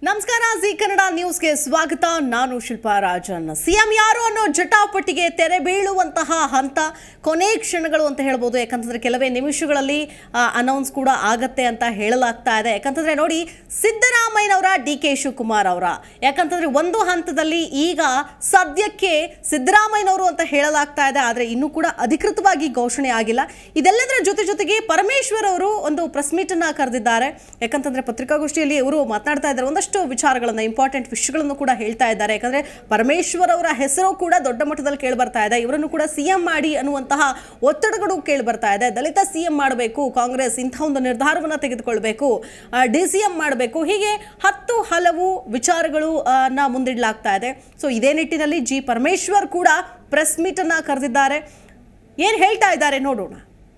ನಮಸ್ಕಾರ ಜಿ ಕನ್ನಡ ನ್ಯೂಸ್ಗೆ ಸ್ವಾಗತ ನಾನು ಶಿಲ್ಪಾ ರಾಜನ್ ಸಿಎಂ ಯಾರು ಅನ್ನೋ ಜಟಾಪಟಿಗೆ ತೆರೆ ಬೀಳುವಂತಹ ಹಂತ ಕೊನೆ ಕ್ಷಣಗಳು ಅಂತ ಹೇಳ್ಬೋದು ಯಾಕಂತಂದ್ರೆ ಕೆಲವೇ ನಿಮಿಷಗಳಲ್ಲಿ ಅನೌನ್ಸ್ ಕೂಡ ಆಗತ್ತೆ ಅಂತ ಹೇಳಲಾಗ್ತಾ ಇದೆ ಯಾಕಂತಂದ್ರೆ ನೋಡಿ ಸಿದ್ದರಾಮಯ್ಯನವರ ಡಿ ಕೆ ಶಿವಕುಮಾರ್ ಅವರ ಯಾಕಂತಂದ್ರೆ ಒಂದು ಹಂತದಲ್ಲಿ ಈಗ ಸದ್ಯಕ್ಕೆ ಸಿದ್ದರಾಮಯ್ಯನವರು ಅಂತ ಹೇಳಲಾಗ್ತಾ ಇದೆ ಆದರೆ ಇನ್ನೂ ಕೂಡ ಅಧಿಕೃತವಾಗಿ ಘೋಷಣೆ ಆಗಿಲ್ಲ ಇದೆಲ್ಲದರ ಜೊತೆ ಜೊತೆಗೆ ಪರಮೇಶ್ವರ್ ಅವರು ಒಂದು ಪ್ರೆಸ್ ಮೀಟ್ ಅನ್ನ ಕರೆದಿದ್ದಾರೆ ಯಾಕಂತಂದ್ರೆ ಪತ್ರಿಕಾಗೋಷ್ಠಿಯಲ್ಲಿ ಇವರು ಮಾತನಾಡ್ತಾ ಇದ್ದಾರೆ ಒಂದಷ್ಟು ವಿಚಾರಗಳನ್ನ ಇಂಪಾರ್ಟೆಂಟ್ ವಿಷಯಗಳನ್ನು ಕೂಡ ಹೇಳ್ತಾ ಇದ್ದಾರೆ ಯಾಕಂದ್ರೆ ಪರಮೇಶ್ವರ್ ಅವರ ಹೆಸರು ಕೂಡ ದೊಡ್ಡ ಮಟ್ಟದಲ್ಲಿ ಕೇಳಿ ಬರ್ತಾ ಇದೆ ಇವರನ್ನು ಕೂಡ ಸಿಎಂ ಮಾಡಿ ಅನ್ನುವಂತಹ ಒತ್ತಡಗಳು ಕೇಳಿ ಬರ್ತಾ ಇದೆ ದಲಿತ ಸಿಎಂ ಮಾಡಬೇಕು ಕಾಂಗ್ರೆಸ್ ಇಂಥ ಒಂದು ನಿರ್ಧಾರವನ್ನ ತೆಗೆದುಕೊಳ್ಬೇಕು ಡಿ ಸಿ ಎಂ ಮಾಡಬೇಕು ಹೀಗೆ ಹತ್ತು ಹಲವು ವಿಚಾರಗಳು ಆ, ನ ಮುಂದಿಡಲಾಗ್ತಾ ಇದೆ ಸೊ ಇದೇ ನಿಟ್ಟಿನಲ್ಲಿ ಜಿ ಪರಮೇಶ್ವರ್ ಕೂಡ ಪ್ರೆಸ್ ಮೀಟ್ ಅನ್ನ ಕರೆದಿದ್ದಾರೆ ಏನ್ ಹೇಳ್ತಾ ಇದ್ದಾರೆ ನೋಡೋಣ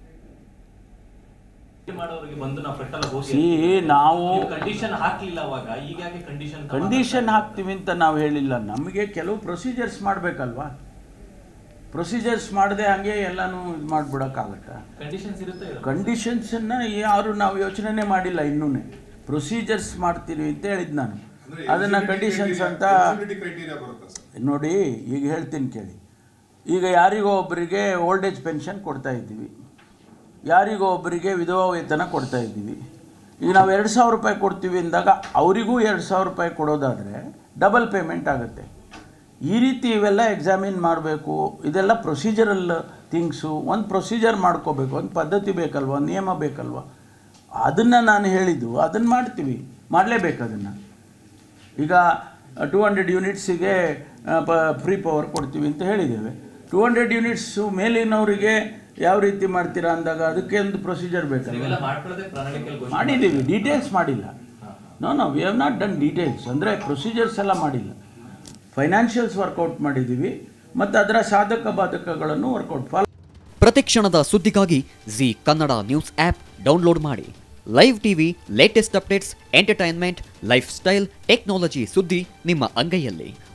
ಮಾಡೋರಿಗೆ ಬಂದು ನಾವು ಪೆಟ್ಟಲ್ಲ ಹೋಗಿ ಸಿ ನಾವು ಕಂಡೀಷನ್ ಹಾಕ್ಲಿಲ್ಲ ಅವಾಗ ಈಗಾಗಿ ಕಂಡೀಷನ್ ಕಂಡೀಷನ್ ಹಾಕ್ತೀವಿ ಅಂತ ನಾವು ಹೇಳಿಲ್ಲ ನಮಗೆ ಕೆಲವು ಪ್ರೊಸೀಜರ್ಸ್ ಮಾಡಬೇಕಲ್ವಾ ಪ್ರೊಸೀಜರ್ಸ್ ಮಾಡದೆ ಹಂಗೆ ಎಲ್ಲನೂ ಇದು ಮಾಡಿಬಿಡೋಕ್ಕಾಗತ್ತಾ ಕಂಡೀಷನ್ಸ್ ಇರುತ್ತೆ ಇರಲ್ಲ? ಕಂಡೀಷನ್ಸನ್ನು ಯಾರು ನಾವು ಯೋಚನೆ ಮಾಡಿಲ್ಲ ಇನ್ನೂ ಪ್ರೊಸೀಜರ್ಸ್ ಮಾಡ್ತೀವಿ ಅಂತ ಹೇಳಿದ್ದು ನಾನು ಅದನ್ನು ಕಂಡೀಷನ್ಸ್ ಅಂತ ಕ್ರೈಟೀರಿಯಾ ಬರುತ್ತಾ ಸರ್ ನೋಡಿ ಈಗ ಹೇಳ್ತೀನಿ ಕೇಳಿ ಈಗ ಯಾರಿಗೋ ಒಬ್ಬರಿಗೆ ಓಲ್ಡ್ ಏಜ್ ಪೆನ್ಷನ್ ಕೊಡ್ತಾ ಇದ್ದೀವಿ ಯಾರಿಗೋ ಒಬ್ಬರಿಗೆ ವಿಧವಾ ವೇತನ ಕೊಡ್ತಾ ಇದ್ದೀವಿ ಈಗ ನಾವು ಎರಡು ಸಾವಿರ ರೂಪಾಯಿ ಕೊಡ್ತೀವಿ ಅಂದಾಗ ಅವರಿಗೂ ಎರಡು ಸಾವಿರ ರೂಪಾಯಿ ಕೊಡೋದಾದರೆ ಡಬಲ್ ಪೇಮೆಂಟ್ ಆಗುತ್ತೆ ಈ ರೀತಿ ಇವೆಲ್ಲ ಎಕ್ಸಾಮಿನ್ ಮಾಡಬೇಕು ಇದೆಲ್ಲ ಪ್ರೊಸೀಜರಲ್ ಥಿಂಗ್ಸು ಒಂದು ಪ್ರೊಸೀಜರ್ ಮಾಡ್ಕೋಬೇಕು ಒಂದು ಪದ್ಧತಿ ಬೇಕಲ್ವ ಒಂದು ನಿಯಮ ಬೇಕಲ್ವ ಅದನ್ನು ನಾನು ಹೇಳಿದ್ದು ಅದನ್ನು ಮಾಡ್ತೀವಿ ಮಾಡಲೇಬೇಕು ಅದನ್ನು ಈಗ ಟೂ ಹಂಡ್ರೆಡ್ ಯೂನಿಟ್ಸಿಗೆ ಫ್ರೀ ಪವರ್ ಕೊಡ್ತೀವಿ ಅಂತ ಹೇಳಿದ್ದೇವೆ ಟೂ ಹಂಡ್ರೆಡ್ ಯೂನಿಟ್ಸು ಮೇಲಿನವರಿಗೆ ಯಾವ ರೀತಿ ಮಾಡ್ತೀರಾ ಅಂದಾಗ ಅದಕ್ಕೆ ಒಂದು ಪ್ರೊಸೀಜರ್ ಬೇಕಲ್ಲ ಇವೆಲ್ಲ ಮಾಡ್ಕೊಳ್ಳೋದೇ ಪ್ರಣಾಳಿಕೆಯಲ್ಲಿ ಘೋಷಣೆ ಮಾಡಿದ್ದೀವಿ ಡೀಟೇಲ್ಸ್ ಮಾಡಿಲ್ಲ no no we have not done details ಅಂದರೆ ಪ್ರೊಸೀಜರ್ಸ್ ಎಲ್ಲ ಮಾಡಿಲ್ಲ ಫೈನಾನ್ಷಿಯಲ್ಸ್ ವರ್ಕೌಟ್ ಮಾಡಿದ್ದೀವಿ ಮತ್ತು ಅದರ ಸಾಧಕ ಬಾಧಕಗಳನ್ನು ವರ್ಕೌಟ್ ಫಾಲೋ ಪ್ರತಿಕ್ಷಣದ ಸುದ್ದಿಗಾಗಿ Zee Kannada news app download ಮಾಡಿ live TV latest updates entertainment lifestyle technology ಸುದ್ದಿ ನಿಮ್ಮ ಅಂಗೈಯಲ್ಲಿ